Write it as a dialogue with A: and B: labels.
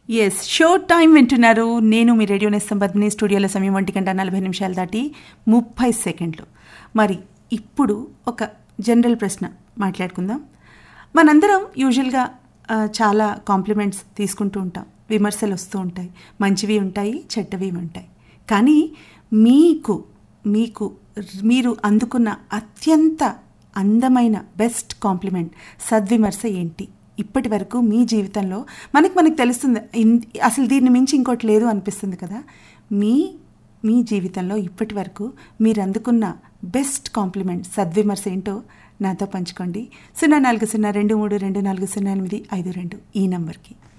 A: yes show time వింటున్నారు నేను మీ radio నేస్తం పద్మిని స్టూడియోలో సమయం ఒంటి గంట నలభై నిమిషాలు దాటి ముప్పై సెకండ్లు మరి ఇప్పుడు ఒక జనరల్ ప్రశ్న మాట్లాడుకుందాం మనందరం యూజువల్గా ఆ, చాలా కాంప్లిమెంట్స్ తీసుకుంటూ ఉంటాం విమర్శలు వస్తూ ఉంటాయి మంచివి ఉంటాయి చెడ్డవి ఉంటాయి కానీ మీకు మీకు మీరు అందుకున్న అత్యంత అందమైన బెస్ట్ కాంప్లిమెంట్ సద్విమర్శ ఏంటి ఇప్పటి వరకు మీ జీవితంలో మనకి మనకు తెలుస్తుంది ఇన్- అసలు దీన్ని మించి ఇంకోటి లేదు అనిపిస్తుంది కదా మీ మీ జీవితంలో ఇప్పటి వరకు మీరు అందుకున్న బెస్ట్ కాంప్లిమెంట్ సద్విమర్శ ఏంటో నాతో పంచుకోండి సున్నా నాలుగు సున్నా రెండు మూడు రెండు నాలుగు సున్నా ఎనిమిది ఐదు రెండు ఈ నంబర్కి